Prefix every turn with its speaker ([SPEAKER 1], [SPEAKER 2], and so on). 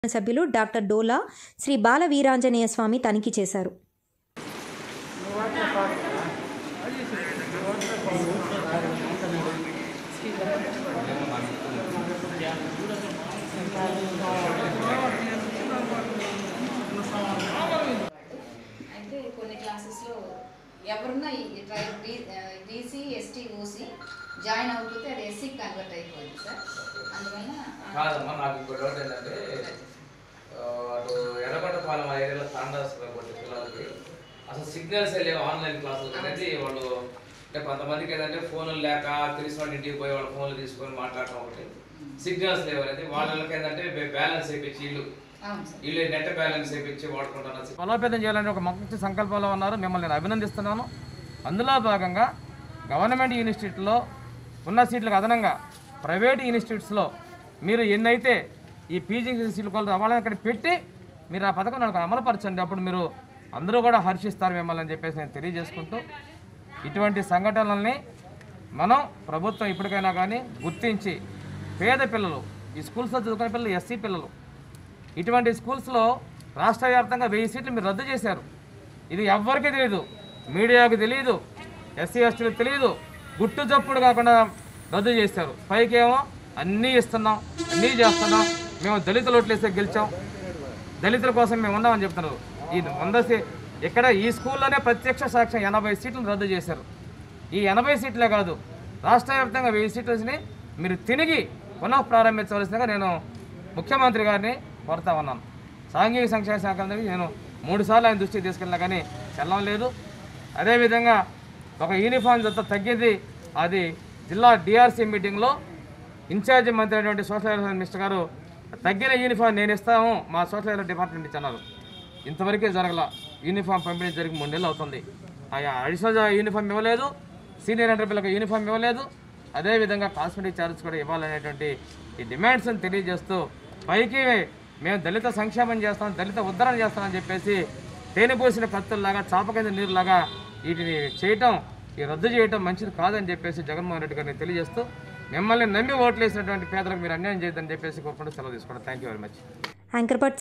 [SPEAKER 1] సభ్యులు డాక్టర్ డోలా శ్రీ బాల వీరాంజనేయ స్వామి తనిఖీ చేశారు
[SPEAKER 2] అయితే కొన్ని క్లాసెస్లో ఎవరున్నా ఈ ట్రై బీసీ ఎస్టీ ఓసీ జాయిన్ అవుతుంటే అది ఎస్సీకి కన్వర్ట్ అయిపోయింది సార్ అందువల్ల
[SPEAKER 3] కాదమ్మా నాకు ఇంకో డౌట్ ఏంటంటే ఆ, అటు ఎర్రగొండపాలెం ఆ ఏరియాలో తాండాస్ కొట్టే పిల్లలకి అసలు సిగ్నల్స్ లేవు ఆన్లైన్ క్లాసులు అనేది వాళ్ళు అంటే కొంతమందికి ఏంటంటే ఫోన్లు లేక తెలిసిన వాళ్ళ ఇంటికి పోయి వాళ్ళ ఫోన్లు తీసుకొని మాట్లాడటం ఒకటి సిగ్నల్స్ లేవు అనేది వాళ్ళకి ఏంటంటే బ్యాలెన్స్ వేయించి ఇల్లు
[SPEAKER 2] అవును సార్
[SPEAKER 3] ఇల్లు నెట్ బ్యాలెన్స్ వేయించి వాడుకుంటున్నారు
[SPEAKER 4] బలోపేతం చేయాలని ఒక మంచి సంకల్పంలో ఉన్నారు మిమ్మల్ని నేను అభినందిస్తున్నాను అందులో భాగంగా గవర్నమెంట్ యూనివర్సిటీలో ఉన్న సీట్లకు అదనంగా ప్రైవేట్ ఇన్స్టిట్యూట్స్లో మీరు ఎన్నైతే ఈ పీజీ సీట్లు కొలత అవ్వాలని అక్కడ పెట్టి మీరు ఆ పథకం నాకు అమలుపరచండి అప్పుడు మీరు అందరూ కూడా హర్షిస్తారు మిమ్మల్ని అని చెప్పేసి నేను తెలియజేసుకుంటూ ఇటువంటి సంఘటనల్ని మనం ప్రభుత్వం ఇప్పటికైనా కానీ గుర్తించి పేద పిల్లలు ఈ స్కూల్స్లో చదువుకునే పిల్లలు ఎస్సీ పిల్లలు ఇటువంటి స్కూల్స్లో రాష్ట్ర వ్యాప్తంగా వెయ్యి సీట్లు మీరు రద్దు చేశారు ఇది ఎవ్వరికీ తెలియదు మీడియాకు తెలియదు ఎస్సీ ఎస్టీలకు తెలియదు గుట్టు చప్పుడు కాకుండా రద్దు చేశారు పైకేమో అన్నీ ఇస్తున్నాం అన్నీ చేస్తున్నాం మేము దళితులు ఓట్లేస్తే గెలిచాం దళితుల కోసం మేము ఉన్నామని చెప్తున్నారు ఈ వంద సీ- ఇక్కడ ఈ స్కూల్లోనే ప్రత్యక్ష సాక్ష్యం ఎనభై సీట్లను రద్దు చేశారు ఈ ఎనభై సీట్లే కాదు రాష్ట్ర వ్యాప్తంగా వెయ్యి సీట్లని మీరు తిరిగి పునః ప్రారంభించవలసిందిగా నేను ముఖ్యమంత్రి గారిని కోరుతా ఉన్నాను సాంఘిక సంక్షేమ శాఖ అనేది నేను మూడు సార్లు ఆయన దృష్టికి తీసుకెళ్ళినా కానీ చెల్లం లేదు అదేవిధంగా ఒక యూనిఫామ్ జత తగ్గింది అది జిల్లా డిఆర్సీ మీటింగ్లో ఇన్ఛార్జి మంత్రి అయినటువంటి సోషల్ వెల్ఫేర్ మినిస్టర్ గారు తగ్గిన యూనిఫామ్ నేను ఇస్తాము మా సోషల్ వెల్ఫేర్ డిపార్ట్మెంట్ నుంచి అన్నారు ఇంతవరకే జరగల యూనిఫామ్ పంపిణీ జరిగి మూడు నెలలు అవుతుంది ఆయా అడిషనల్ యూనిఫామ్ ఇవ్వలేదు సీనియర్ ఎంటర్పిల్లలకు యూనిఫామ్ ఇవ్వలేదు అదేవిధంగా కాస్మెటిక్ ఛార్జెస్ కూడా ఇవ్వాలనేటువంటి ఈ డిమాండ్స్ని తెలియజేస్తూ పైకి మేము దళిత సంక్షేమం చేస్తాం దళిత ఉద్ధరణ చేస్తామని చెప్పేసి తేనె పోసిన కత్తుల్లాగా చాప కింద నీరులాగా వీటిని చేయటం ఈ రద్దు చేయటం మంచిది కాదని చెప్పేసి జగన్మోహన్ రెడ్డి గారిని తెలియజేస్తూ మిమ్మల్ని నమ్మి ఓట్లు వేసినటువంటి పేదలకు మీరు అన్యాయం చేయొద్దని చెప్పేసి కోరుకుంటూ సెలవు తీసుకోవడం thank you very much
[SPEAKER 1] anchor Bhatt